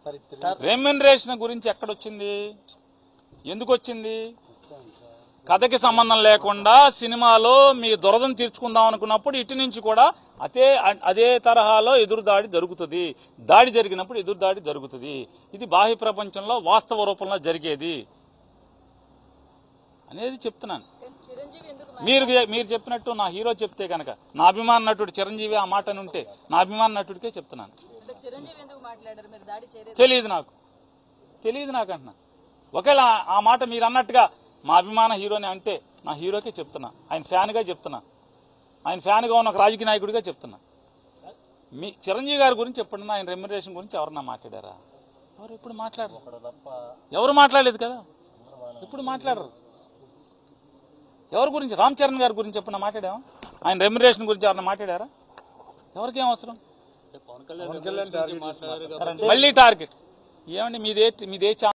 remuneration గురించి ఎక్కడొచ్చింది ఎందుకు వచ్చింది కథకి సంబంధం లేకుండా సినిమాలో మీ దురదను తీర్చుకుందాం అనుకున్నప్పుడు ఇటు నుంచి కూడా అదే అదే తరహాలో ఎదురుదాడి జరుగుతుంది దాడి జరిగినప్పుడు ఎదురుదాడి జరుగుతుంది ఇది బాహ్య ప్రపంచంలో వాస్తవ రూపంలో జరిగేది అనేది చెప్తున్నాను కానీ చిరంజీవి ఎందుకు మీరు మీరు చెప్పినట్టు నా హీరో చెప్తే కనుక నా అభిమాన నటుడు చిరంజీవి ఆ మాట అని ఉంటే నా అభిమాన నటుడికే చెప్తున్నాను అంటే చిరంజీవి ఎందుకు మాట్లాడారు మీరు దాడి చేయలేదు తెలియదు నాకు తెలియదు నాకు అంటున్నా ఒకవేళ ఆ- ఆ మాట మీరు అన్నట్టుగా మా అభిమాన హీరోని అంటే నా హీరోకే చెప్తున్నా ఆయన ఫ్యాన్గా చెప్తున్నా ఆయన ఫ్యాన్గా ఉన్న ఒక రాజకీయ నాయకుడిగా చెప్తున్నా మీ చిరంజీవి గారి గురించి ఎప్పుడన్నా ఆయన రెమ్యునరేషన్ గురించి ఎవరన్నా మాట్లాడారా ఎవరు ఎప్పుడు మాట్లాడరు ఎవరు మాట్లాడలేదు కదా ఎప్పుడు మాట్లాడరు ఎవరి గురించి రామ్ చరణ్ గారి గురించి ఎప్పుడన్నా మాట్లాడామా ఆయన రెమ్యునరేషన్ గురించి ఎవరన్నా మాట్లాడారా ఎవరికేం అవసరం మళ్ళీ టార్గెట్ ఏమండి మీదే మీదే ఛానల్